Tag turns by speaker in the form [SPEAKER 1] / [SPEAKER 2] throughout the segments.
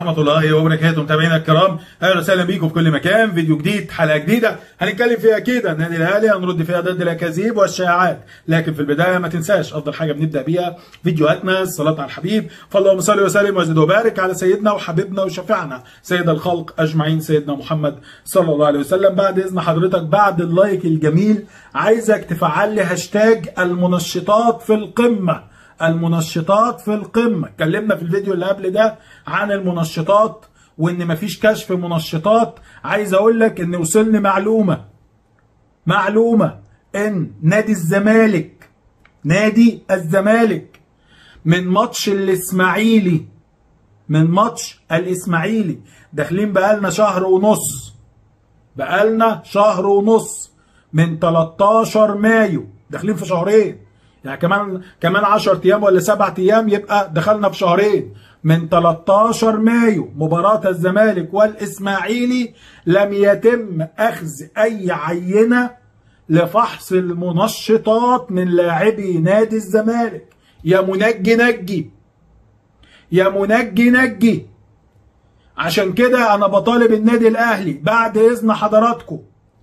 [SPEAKER 1] ورحمة الله وبركاته متابعينا الكرام اهلا وسهلا بيكم في كل مكان فيديو جديد حلقة جديدة هنتكلم فيها اكيد عن النادي الاهلي هنرد فيها ضد الاكاذيب والشائعات لكن في البداية ما تنساش افضل حاجة بنبدأ بيها فيديوهاتنا الصلاة على الحبيب فاللهم صل وسلم وزد وبارك على سيدنا وحبيبنا وشفيعنا سيد الخلق اجمعين سيدنا محمد صلى الله عليه وسلم بعد اذن حضرتك بعد اللايك الجميل عايزك تفعل لي هاشتاج المنشطات في القمة المنشطات في القمة اتكلمنا في الفيديو اللي قبل ده عن المنشطات وان مفيش كشف منشطات عايز اقول لك ان وصلني معلومة معلومة ان نادي الزمالك نادي الزمالك من ماتش الاسماعيلي من ماتش الاسماعيلي داخلين بقالنا شهر ونص بقالنا شهر ونص من 13 مايو داخلين في شهرين يعني كمان كمان 10 ايام ولا 7 ايام يبقى دخلنا في شهرين من 13 مايو مباراة الزمالك والاسماعيلي لم يتم اخذ اي عينة لفحص المنشطات من لاعبي نادي الزمالك يا منجي نجي يا منجي نجي عشان كده انا بطالب النادي الاهلي بعد اذن حضراتكم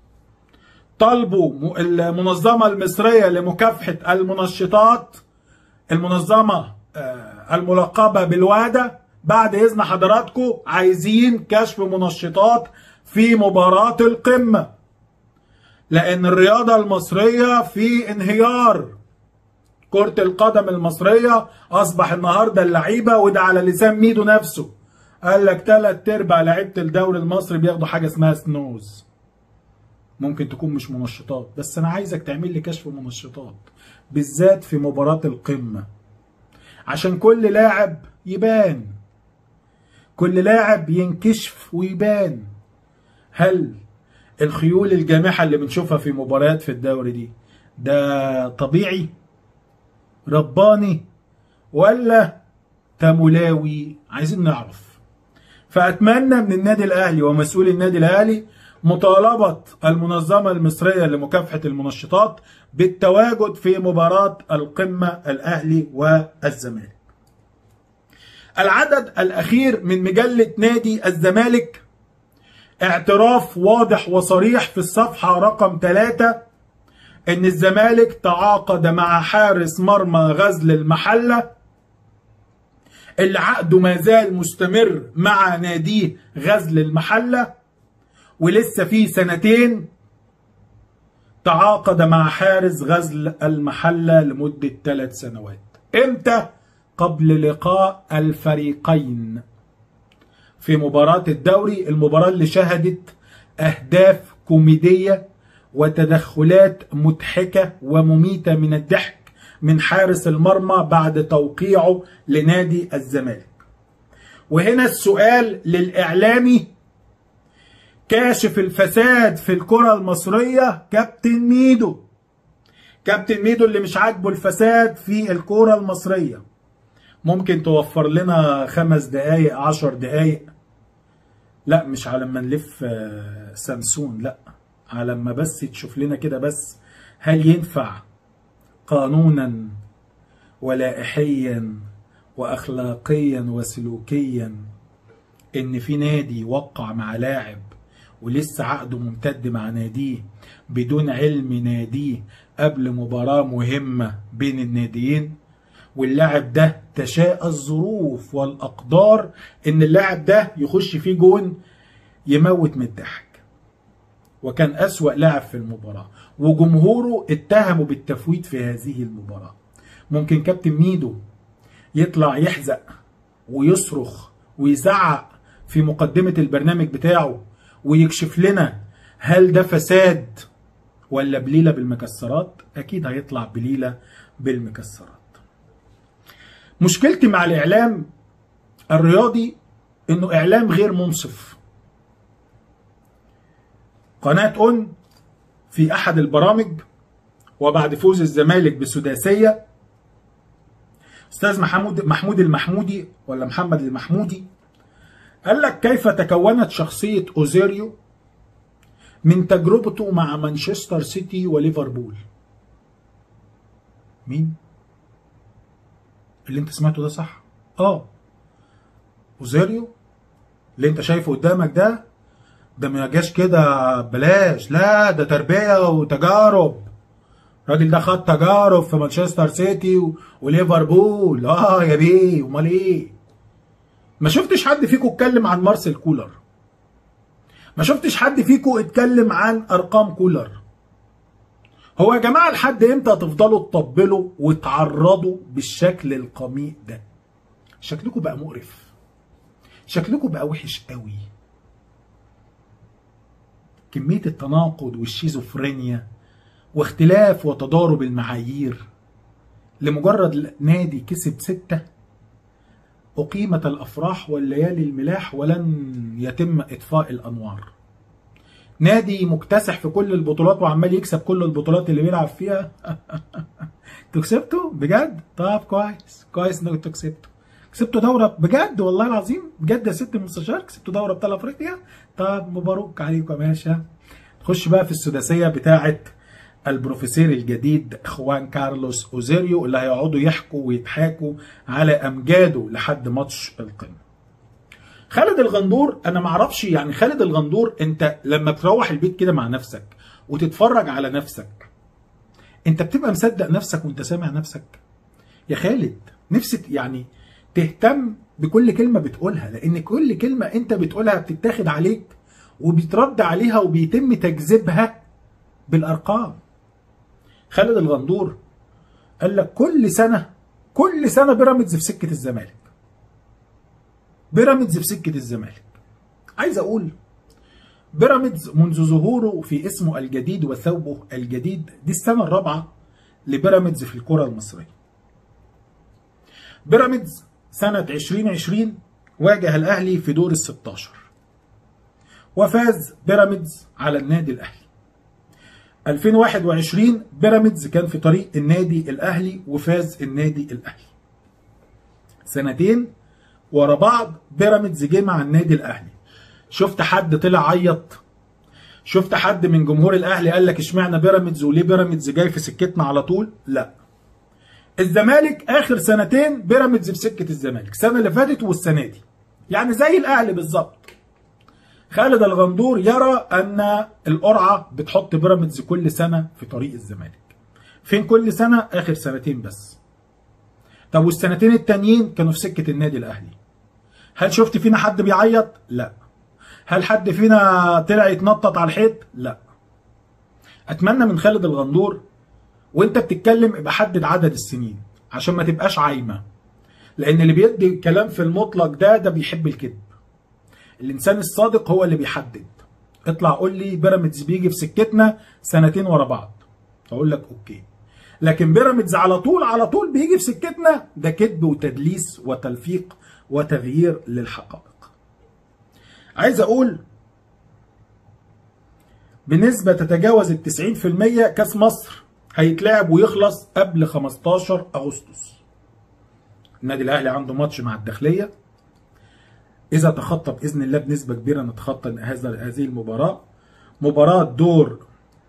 [SPEAKER 1] طالبوا المنظمة المصرية لمكافحة المنشطات المنظمة الملقبة بالوادة بعد إذن حضراتكم عايزين كشف منشطات في مباراة القمة لأن الرياضة المصرية في انهيار كرة القدم المصرية أصبح النهاردة اللعيبة وده على لسان ميدو نفسه قال لك تلات أرباع لعيبة الدوري المصري بياخدوا حاجة اسمها سنوز ممكن تكون مش منشطات بس انا عايزك تعمل لي كشف منشطات بالذات في مباراة القمة عشان كل لاعب يبان كل لاعب ينكشف ويبان هل الخيول الجامحة اللي بنشوفها في مباريات في الدوري دي ده طبيعي رباني ولا تمولاوي عايزين نعرف فأتمنى من النادي الأهلي ومسؤول النادي الأهلي مطالبة المنظمة المصرية لمكافحة المنشطات بالتواجد في مباراة القمة الأهلي والزمالك. العدد الأخير من مجلة نادي الزمالك اعتراف واضح وصريح في الصفحة رقم 3 إن الزمالك تعاقد مع حارس مرمى غزل المحلة اللي عقده ما زال مستمر مع ناديه غزل المحله ولسه في سنتين تعاقد مع حارس غزل المحلة لمدة ثلاث سنوات امتى؟ قبل لقاء الفريقين في مباراة الدوري المباراة اللي شهدت أهداف كوميدية وتدخلات مضحكة ومميتة من الضحك من حارس المرمى بعد توقيعه لنادي الزمالك وهنا السؤال للإعلامي كاشف الفساد في الكرة المصرية كابتن ميدو كابتن ميدو اللي مش عاجبه الفساد في الكرة المصرية ممكن توفر لنا خمس دقايق عشر دقايق لا مش على ما نلف سامسون لا على ما بس تشوف لنا كده بس هل ينفع قانونا ولائحيا واخلاقيا وسلوكيا ان في نادي وقع مع لاعب ولسه عقده ممتد مع ناديه بدون علم ناديه قبل مباراة مهمة بين الناديين واللاعب ده تشاء الظروف والأقدار إن اللاعب ده يخش فيه جون يموت من الضحك وكان أسوأ لاعب في المباراة وجمهوره اتهموا بالتفويت في هذه المباراة ممكن كابتن ميدو يطلع يحزق ويصرخ ويزعق في مقدمة البرنامج بتاعه ويكشف لنا هل ده فساد ولا بليلة بالمكسرات أكيد هيطلع بليلة بالمكسرات مشكلتي مع الإعلام الرياضي إنه إعلام غير منصف قناة أون في أحد البرامج وبعد فوز الزمالك بسداسية أستاذ محمود محمود المحمودي ولا محمد المحمودي قال لك كيف تكونت شخصية أوزيريو من تجربته مع مانشستر سيتي وليفربول مين؟ اللي انت سمعته ده صح؟ اه أوزيريو اللي انت شايفه قدامك ده ده ما جاش كده بلاش لا ده تربيه وتجارب الراجل ده خد تجارب في مانشستر سيتي و... وليفربول اه يا بيه امال ايه ما شفتش حد فيكم اتكلم عن مارسيل كولر ما شفتش حد فيكم اتكلم عن ارقام كولر هو يا جماعه لحد امتى هتفضلوا تطبلوا وتعرضوا بالشكل القميء ده شكلكم بقى مقرف شكلكم بقى وحش قوي كميه التناقض والشيزوفرينيا واختلاف وتضارب المعايير لمجرد نادي كسب ستة أقيمت الأفراح والليالي الملاح ولن يتم إطفاء الأنوار نادي مكتسح في كل البطولات وعمال يكسب كل البطولات اللي بيلعب فيها انتوا كسبتوا بجد طب كويس كويس انكم انتوا كسبتوا كسبتوا دوره بجد والله العظيم بجد يا ست المستشار كسبتوا دوره ابطال افريقيا طب مبروك عليكم يا باشا تخش بقى في السداسيه بتاعه البروفيسور الجديد خوان كارلوس اوزيريو اللي هيقعدوا يحكوا ويضحكوا على امجاده لحد ماتش القمه خالد الغندور انا ما اعرفش يعني خالد الغندور انت لما تروح البيت كده مع نفسك وتتفرج على نفسك انت بتبقى مصدق نفسك وانت سامع نفسك يا خالد نفسي يعني تهتم بكل كلمة بتقولها لان كل كلمة انت بتقولها بتتاخد عليك وبيترد عليها وبيتم تجذيبها بالارقام خالد الغندور قال لك كل سنة كل سنة بيراميدز في سكة الزمالك بيراميدز في سكه الزمالك عايز اقول بيراميدز منذ ظهوره في اسمه الجديد وثوبه الجديد دي السنه الرابعه لبيراميدز في الكره المصريه بيراميدز سنه 2020 واجه الاهلي في دور ال 16 وفاز بيراميدز على النادي الاهلي 2021 بيراميدز كان في طريق النادي الاهلي وفاز النادي الاهلي سنتين ورا بعض بيراميدز جه مع النادي الاهلي شفت حد طلع عيط شفت حد من جمهور الاهلي قال لك اشمعنى بيراميدز وليه بيراميدز جاي في سكتنا على طول لا الزمالك اخر سنتين بيراميدز في سكه الزمالك السنه اللي فاتت والسنه دي يعني زي الاهلي بالظبط خالد الغندور يرى ان القرعه بتحط بيراميدز كل سنه في طريق الزمالك فين كل سنه اخر سنتين بس طب والسنتين التانيين كانوا في سكه النادي الاهلي هل شفت فينا حد بيعيط؟ لا. هل حد فينا طلع يتنطط على الحيط؟ لا. اتمنى من خالد الغندور وانت بتتكلم ابقى حدد عدد السنين عشان ما تبقاش عايمه. لان اللي بيدي كلام في المطلق ده ده بيحب الكذب. الانسان الصادق هو اللي بيحدد. اطلع قول لي بيراميدز بيجي في سكتنا سنتين ورا بعض. اقول لك اوكي. لكن بيراميدز على طول على طول بيجي في سكتنا ده كذب وتدليس وتلفيق وتغيير للحقائق عايز اقول بنسبة تتجاوز التسعين في المية كاس مصر هيتلعب ويخلص قبل 15 اغسطس النادي الاهلي عنده ماتش مع الداخلية اذا تخطى باذن الله بنسبة كبيرة نتخطى هذا هذه المباراة مباراة دور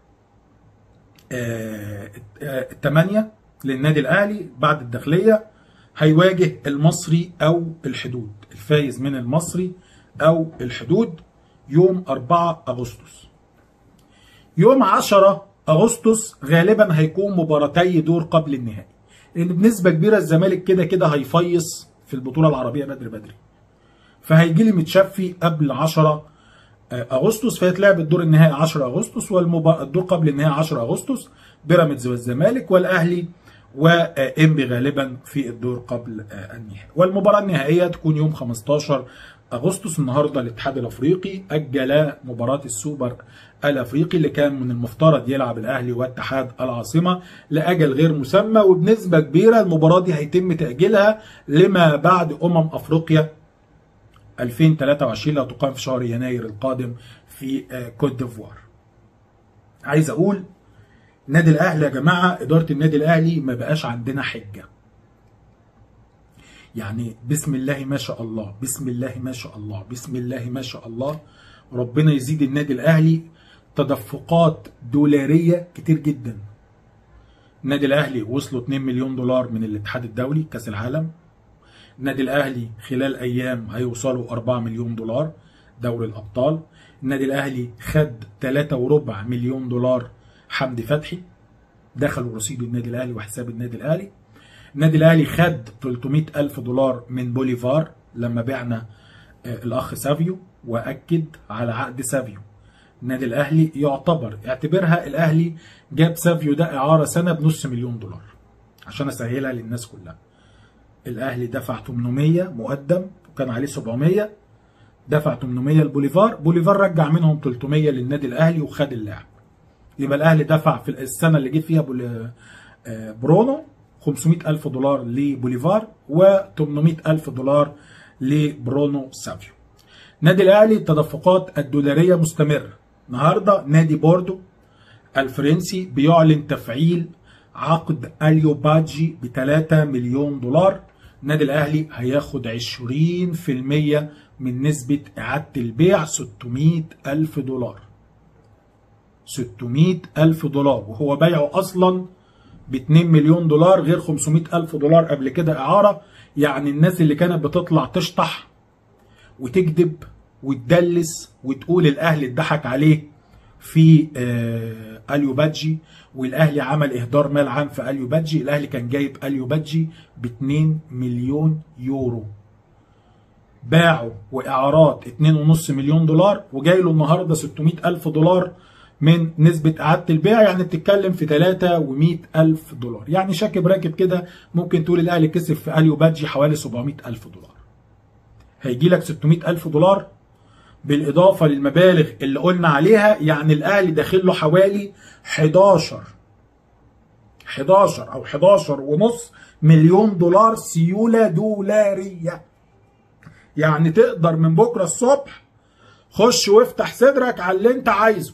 [SPEAKER 1] الثمانية للنادي الاهلي بعد الداخلية هيواجه المصري او الحدود الفايز من المصري او الحدود يوم 4 اغسطس يوم 10 اغسطس غالبا هيكون مباراتي دور قبل النهائي لان بنسبه كبيره الزمالك كده كده هيفيص في البطوله العربيه بدري بدري فهيجي لي متشفي قبل 10 اغسطس فيتلعب الدور النهائي 10 اغسطس والدور قبل النهائي 10 اغسطس بيراميدز والزمالك والاهلي وانبي غالبا في الدور قبل النهائي والمباراة النهائية تكون يوم 15 أغسطس النهاردة الاتحاد الأفريقي أجل مباراة السوبر الأفريقي اللي كان من المفترض يلعب الأهلي واتحاد العاصمة لأجل غير مسمى وبنسبة كبيرة المباراة دي هيتم تأجيلها لما بعد أمم أفريقيا 2023 اللي هتقام في شهر يناير القادم في كوت ديفوار عايز أقول النادي الاهلي يا جماعه اداره النادي الاهلي ما بقاش عندنا حجه يعني بسم الله ما شاء الله بسم الله ما شاء الله بسم الله ما شاء الله ربنا يزيد النادي الاهلي تدفقات دولاريه كتير جدا النادي الاهلي وصلوا 2 مليون دولار من الاتحاد الدولي كاس العالم النادي الاهلي خلال ايام هيوصلوا 4 مليون دولار دوري الابطال النادي الاهلي خد 3 وربع مليون دولار حمدي فتحي دخلوا رصيد النادي الاهلي وحساب النادي الاهلي النادي الاهلي خد 300 الف دولار من بوليفار لما بعنا الاخ سافيو واكد على عقد سافيو النادي الاهلي يعتبر اعتبرها الاهلي جاب سافيو ده اعاره سنه بنص مليون دولار عشان اسهلها للناس كلها الاهلي دفع 800 مقدم وكان عليه 700 دفع 800 لبوليفار بوليفار رجع منهم 300 للنادي الاهلي وخد اللاعب يبقى الاهلي دفع في السنه اللي جه فيها برونو 500 الف دولار لبوليفار و800 الف دولار لبرونو سافيو نادي الاهلي التدفقات الدولاريه مستمره النهارده نادي بوردو الفرنسي بيعلن تفعيل عقد اليو باجي ب 3 مليون دولار النادي الاهلي هياخد 20% من نسبة إعادة البيع 600 ألف دولار 600 ألف دولار وهو بيعه أصلا ب 2 مليون دولار غير 500 ألف دولار قبل كده إعارة يعني الناس اللي كانت بتطلع تشطح وتكذب وتدلس وتقول الأهلي اتضحك عليه في آه اليو بادجي والاهلي عمل اهدار مال عام في اليو بادجي الاهلي كان جايب اليو بادجي ب 2 مليون يورو باعوا واعارات 2.5 مليون دولار وجاي له النهارده 600 الف دولار من نسبة إعادة البيع يعني بتتكلم في 300 ألف دولار يعني شاكب راكب كده ممكن تقول الأهلي كسب في أليو بادجي حوالي 700 ألف دولار هيجي لك 600 ألف دولار بالإضافة للمبالغ اللي قلنا عليها يعني الأهلي داخل له حوالي 11 11 أو 11 ونص مليون دولار سيولة دولارية يعني تقدر من بكرة الصبح خش وافتح صدرك على اللي انت عايزه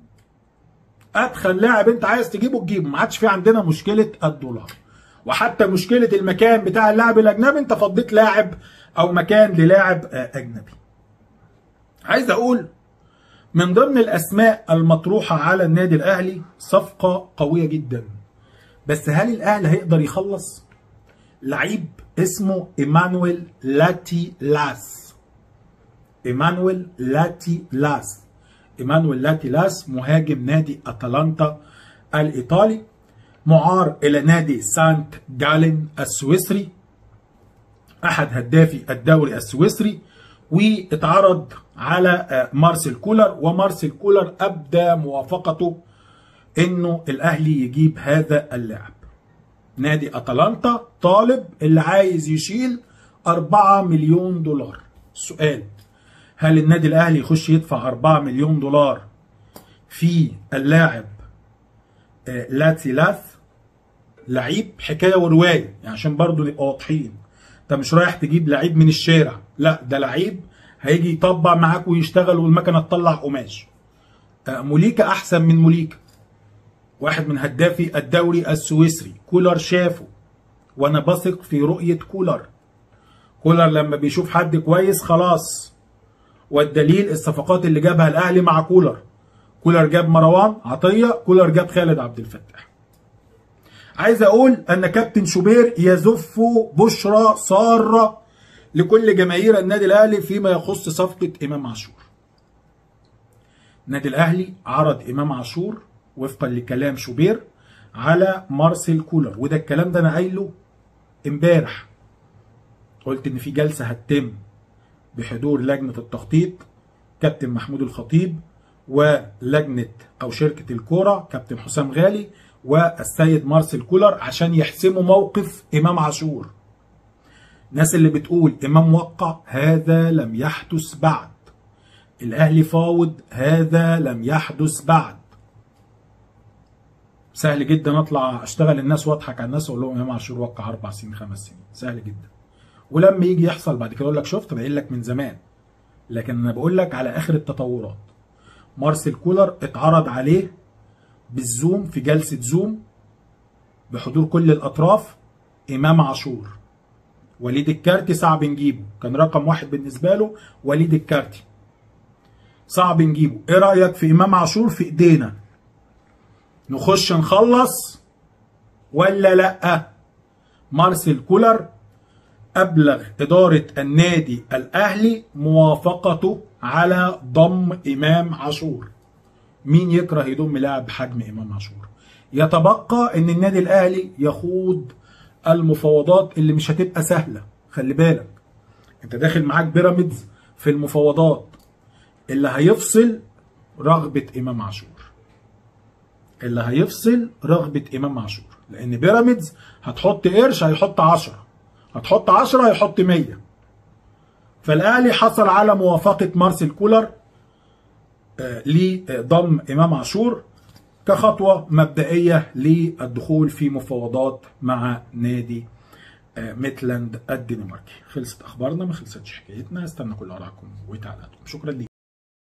[SPEAKER 1] ادخل لاعب انت عايز تجيبه تجيبه ما عادش في عندنا مشكله الدولار وحتى مشكله المكان بتاع اللاعب الاجنبي انت فضيت لاعب او مكان للاعب اجنبي عايز اقول من ضمن الاسماء المطروحه على النادي الاهلي صفقه قويه جدا بس هل الاهلي هيقدر يخلص لعيب اسمه ايمانويل لاتي لاس ايمانويل لاتي لاس ايمانويل لاتيلاس مهاجم نادي اتلانتا الايطالي معار الى نادي سانت جالين السويسري احد هدافي الدوري السويسري واتعرض على مارسيل كولر ومارسيل كولر ابدى موافقته انه الاهلي يجيب هذا اللاعب نادي اتلانتا طالب اللي عايز يشيل 4 مليون دولار السؤال هل النادي الاهلي يخش يدفع 4 مليون دولار في اللاعب لاتيلاث لعيب حكايه وروايه يعني عشان برضه نبقى واضحين انت مش رايح تجيب لعيب من الشارع لا ده لعيب هيجي يطبع معاك ويشتغل والمكنه تطلع قماش موليكا احسن من موليكا واحد من هدافي الدوري السويسري كولر شافه وانا بثق في رؤيه كولر كولر لما بيشوف حد كويس خلاص والدليل الصفقات اللي جابها الاهلي مع كولر كولر جاب مروان عطيه كولر جاب خالد عبد الفتاح عايز اقول ان كابتن شوبير يزف بشرى ساره لكل جماهير النادي الاهلي فيما يخص صفقه امام عاشور النادي الاهلي عرض امام عاشور وفقا لكلام شوبير على مارسيل كولر وده الكلام ده انا قايله امبارح قلت ان في جلسه هتتم بحضور لجنه التخطيط كابتن محمود الخطيب ولجنه او شركه الكوره كابتن حسام غالي والسيد مارسيل كولر عشان يحسموا موقف امام عاشور الناس اللي بتقول امام وقع هذا لم يحدث بعد الاهلي فاوض هذا لم يحدث بعد سهل جدا اطلع اشتغل الناس واضحك على الناس واقول لهم امام عاشور وقع اربع سنين خمس سنين سهل جدا ولما يجي يحصل بعد كده اقول لك شفت باين لك من زمان لكن انا بقول لك على اخر التطورات مارسيل كولر اتعرض عليه بالزوم في جلسه زوم بحضور كل الاطراف امام عاشور وليد الكارتي صعب نجيبه كان رقم واحد بالنسبه له وليد الكارتي صعب نجيبه ايه رايك في امام عاشور في ايدينا نخش نخلص ولا لا مارسيل كولر ابلغ اداره النادي الاهلي موافقته على ضم امام عاشور مين يكره يضم لاعب بحجم امام عاشور يتبقى ان النادي الاهلي يخوض المفاوضات اللي مش هتبقى سهله خلي بالك انت داخل معاك بيراميدز في المفاوضات اللي هيفصل رغبه امام عاشور اللي هيفصل رغبه امام عاشور لان بيراميدز هتحط قرش هيحط 10 هتحط 10 هيحط 100 فالاهلي حصل على موافقه مارسيل كولر آه، لضم امام عاشور كخطوه مبدئيه للدخول في مفاوضات مع نادي آه، ميتلاند الدنماركي خلصت اخبارنا ما خلصتش حكايتنا استنى كل ارائكم وتعليقاتكم شكرا ليك